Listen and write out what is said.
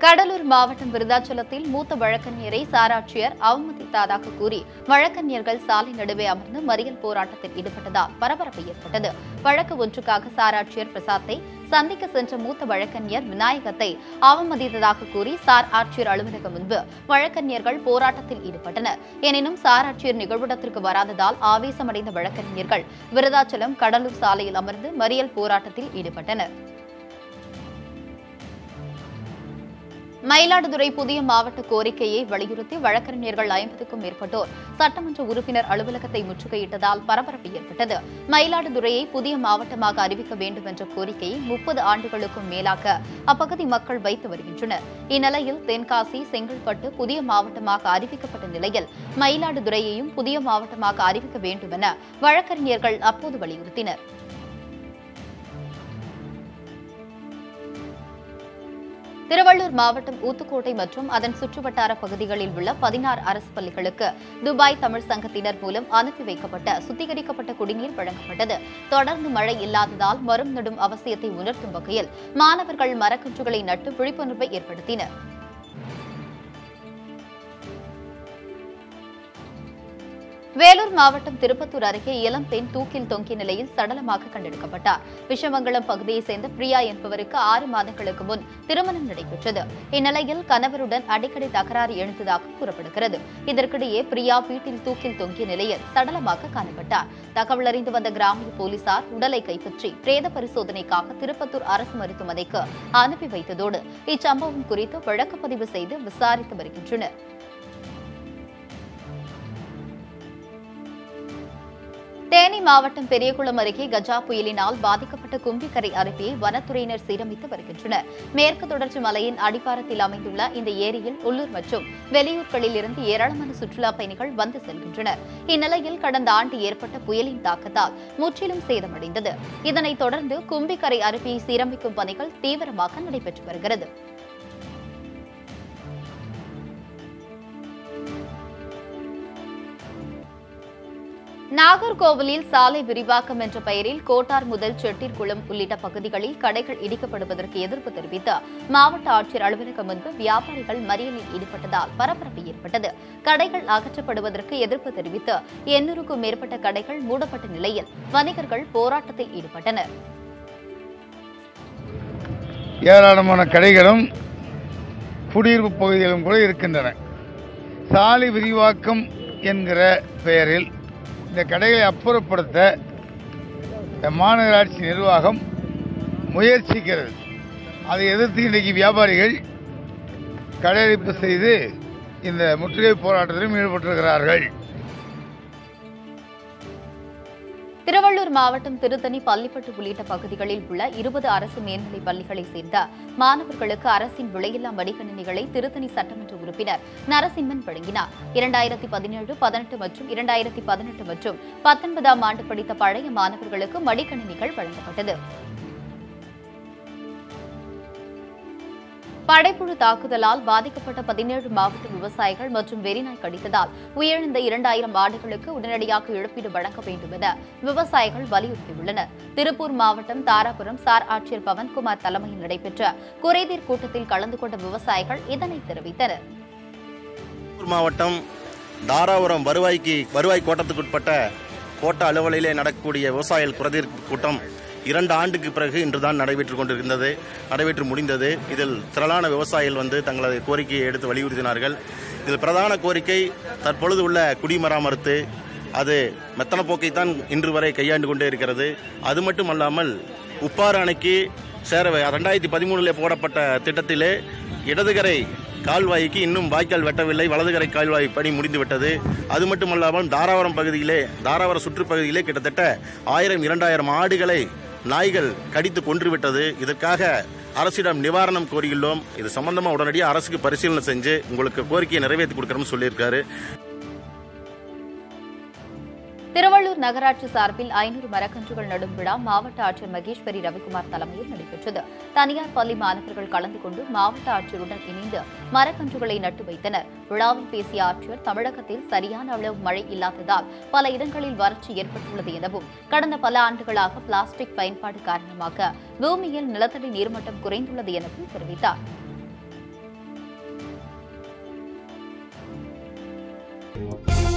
கடலூர் மாவட்டம் விருதாச்சலத்தில் மூத்த வழக்கறிஞரை சாராட்சியர் அவமதித்ததாக கூறி வழக்கறிஞர்கள் சாலை நடுவே அமர்ந்து மறியல் போராட்டத்தில் ஈடுபட்டதால் பரபரப்பு ஏற்பட்டது வழக்கு ஒன்றுக்காக சாராட்சியர் பிரசாத்தை சந்திக்க சென்ற மூத்த வழக்கறிஞர் விநாயகத்தை அவமதித்ததாக கூறி சார் ஆட்சியர் அலுவலகம் முன்பு வழக்கறிஞர்கள் போராட்டத்தில் ஈடுபட்டனர் எனினும் சார் ஆட்சியர் நிகழ்விடத்திற்கு வராததால் ஆவேசமடைந்த வழக்கறிஞர்கள் விருதாச்சலம் கடலூர் சாலையில் அமர்ந்து மறியல் போராட்டத்தில் ஈடுபட்டனர் மயிலாடுதுறை புதிய மாவட்ட கோரிக்கையை வலியுறுத்தி வழக்கறிஞர்கள் ஐம்பதுக்கும் மேற்பட்டோர் சட்டமன்ற உறுப்பினர் அலுவலகத்தை முற்றுகையிட்டதால் பரபரப்பு ஏற்பட்டது மயிலாடுதுறையை புதிய மாவட்டமாக அறிவிக்க வேண்டும் என்ற கோரிக்கையை முப்பது ஆண்டுகளுக்கும் மேலாக அப்பகுதி மக்கள் வைத்து வருகின்றனர் இந்நிலையில் தென்காசி செங்கல்பட்டு புதிய மாவட்டமாக அறிவிக்கப்பட்ட நிலையில் மயிலாடுதுறையையும் புதிய மாவட்டமாக அறிவிக்க வேண்டும் என வழக்கறிஞர்கள் அப்போது வலியுறுத்தினர் திருவள்ளூர் மாவட்டம் ஊத்துக்கோட்டை மற்றும் அதன் சுற்றுவட்டார பகுதிகளில் உள்ள பதினாறு அரசு பள்ளிகளுக்கு துபாய் தமிழ் சங்கத்தினர் மூலம் அனுப்பி வைக்கப்பட்ட சுத்திகரிக்கப்பட்ட குடிநீர் வழங்கப்பட்டது தொடர்ந்து மழை இல்லாததால் மரம் நடும் அவசியத்தை உணர்த்தும் வகையில் மாணவர்கள் மரக்கன்றுகளை நட்டு விழிப்புணர்வை ஏற்படுத்தினர் வேலூர் மாவட்டம் திருப்பத்தூர் அருகே இளம் பெண் தூக்கில் தொங்கிய நிலையில் சடலமாக கண்டெடுக்கப்பட்டார் விஷமங்கலம் பகுதியைச் சேர்ந்த பிரியா என்பவருக்கு ஆறு மாதங்களுக்கு முன் திருமணம் நடைபெற்றது இந்நிலையில் கணவருடன் அடிக்கடி தகராறு எழுந்ததாக கூறப்படுகிறது இதற்கிடையே பிரியா வீட்டில் தூக்கில் தொங்கிய நிலையில் சடலமாக காணப்பட்டார் தகவல் அறிந்து வந்த கிராமிய போலீசார் உடலை கைப்பற்றி பிரேத பரிசோதனைக்காக திருப்பத்தூர் அரசு மருத்துவமனைக்கு அனுப்பி வைத்ததோடு இச்சம்பவம் குறித்து வழக்கு பதிவு செய்து விசாரித்து வருகின்றனர் தேனி மாவட்டம் பெரியகுளம் அருகே கஜா புயலினால் பாதிக்கப்பட்ட கும்பிக்கரை அருவியை வனத்துறையினர் சீரமைத்து வருகின்றனர் மேற்கு தொடர்ச்சி மலையின் அடிவாரத்தில் அமைந்துள்ள இந்த ஏரியில் உள்ளூர் மற்றும் வெளியூர்களில் இருந்து ஏராளமான சுற்றுலா பயணிகள் வந்து செல்கின்றனர் இந்நிலையில் கடந்த ஆண்டு ஏற்பட்ட புயலின் தாக்கத்தால் முற்றிலும் சேதமடைந்தது இதனைத் தொடர்ந்து கும்பிக்கரை அருவியை சீரமைக்கும் பணிகள் தீவிரமாக நடைபெற்று வருகிறது நாகர்கோவிலில் சாலை விரிவாக்கம் என்ற பெயரில் கோட்டார் முதல் செட்டிர்குளம் உள்ளிட்ட பகுதிகளில் கடைகள் இடிக்கப்படுவதற்கு எதிர்ப்பு தெரிவித்து மாவட்ட ஆட்சியர் அலுவலகம் முன்பு வியாபாரிகள் மறியலில் ஈடுபட்டதால் பரபரப்பு ஏற்பட்டது கடைகள் அகற்றப்படுவதற்கு எதிர்ப்பு தெரிவித்து எண்ணூறுக்கும் மேற்பட்ட கடைகள் மூடப்பட்ட நிலையில் வணிகர்கள் போராட்டத்தில் ஈடுபட்டனர் ஏராளமான கடைகளும் குடியிருப்பு பகுதிகளும் கூட இருக்கின்றன சாலை விரிவாக்கம் என்கிற பெயரில் இந்த கடைகளை அப்புறப்படுத்த இந்த மாநகராட்சி நிர்வாகம் முயற்சிக்கிறது அதை எதிர்த்து இன்றைக்கு வியாபாரிகள் கடையடைப்பு செய்து இந்த முற்றுகை போராட்டத்திலும் ஈடுபட்டிருக்கிறார்கள் திருவள்ளூர் மாவட்டம் திருத்தணி பள்ளிப்பட்டு உள்ளிட்ட பகுதிகளில் உள்ள இருபது அரசு மேல்நிலைப் பள்ளிகளைச் சேர்ந்த மாணவர்களுக்கு அரசின் விலையில்லா மடிக்கணினிகளை திருத்தணி சட்டமன்ற உறுப்பினர் நரசிம்மன் வழங்கினார் இரண்டாயிரத்தி பதினேழு பதினெட்டு மற்றும் இரண்டாயிரத்தி பதினெட்டு மற்றும் பத்தொன்பதாம் ஆண்டு படித்த பழைய மாணவர்களுக்கு மடிக்கணினிகள் வழங்கப்பட்டது படைப்புழு தாக்குதலால் பாதிக்கப்பட்ட பதினேழு மாவட்ட விவசாயிகள் மற்றும் வெறிநாய் கடித்ததால் உயிரிழந்த இரண்டாயிரம் ஆடுகளுக்கு உடனடியாக இழப்பீடு வழங்க வேண்டும் என விவசாயிகள் வலியுறுத்தியுள்ளனர் திருப்பூர் மாவட்டம் தாராபுரம் சார் ஆட்சியர் பவன்குமார் தலைமையில் நடைபெற்ற குறைதீர் கூட்டத்தில் கலந்து கொண்ட விவசாயிகள் இதனை தெரிவித்தனர் திருப்பூர் மாவட்டம் தாராபுரம் வருவாய்க்கு வருவாய் கோட்டத்துக்குட்பட்ட கோட்ட அலுவலிலே நடக்கக்கூடிய விவசாயிகள் குறைதீர் கூட்டம் இரண்டு ஆண்டுக்கு பிறகு இன்றுதான் நடைபெற்று கொண்டிருக்கின்றது நடைபெற்று முடிந்தது இதில் திரளான விவசாயிகள் வந்து தங்களது கோரிக்கையை எடுத்து வலியுறுத்தினார்கள் இதில் பிரதான கோரிக்கை தற்பொழுது உள்ள குடிமராமத்து அது மெத்தன போக்கைத்தான் இன்று வரை கையாண்டு கொண்டே இருக்கிறது அது மட்டுமல்லாமல் உப்பாறு அணைக்கு சேர ரெண்டாயிரத்தி பதிமூணில் போடப்பட்ட திட்டத்திலே இடதுகரை கால்வாய்க்கு இன்னும் வாய்க்கால் வெட்டவில்லை வலதுகரை கால்வாய் பணி முடிந்துவிட்டது அது மட்டுமல்லாமல் தாராவரம் பகுதியிலே தாராவரம் சுற்றுப்பகுதியிலே கிட்டத்தட்ட ஆயிரம் இரண்டாயிரம் ஆடுகளை நாய்கள் கடித்து கொன்றுவிட்டது இதற்காக அரசிடம் நிவாரணம் கோரியுள்ளோம் இது சம்பந்தமா உடனடியாக அரசுக்கு பரிசீலனை செஞ்சு உங்களுக்கு கோரிக்கையை நிறைவேற்றி கொடுக்குறோம்னு சொல்லியிருக்காரு திருவள்ளூர் நகராட்சி சார்பில் ஐநூறு மரக்கன்றுகள் நடும் விழா மாவட்ட ஆட்சியர் மகேஸ்வரி ரவிக்குமார் தலைமையில் நடைபெற்றது தனியார் பள்ளி மாணவர்கள் கலந்து கொண்டு மாவட்ட ஆட்சியருடன் இணைந்து மரக்கன்றுகளை நட்டு வைத்தனர் விழாவில் பேசிய ஆட்சியர் தமிழகத்தில் சரியான அளவு மழை இல்லாததால் பல இடங்களில் வறட்சி ஏற்பட்டுள்ளது எனவும் கடந்த பல ஆண்டுகளாக பிளாஸ்டிக் பயன்பாடு காரணமாக பூமியில் நிலத்தடி நீர்மட்டம் குறைந்துள்ளது எனவும் தெரிவித்தார் வணக்கம்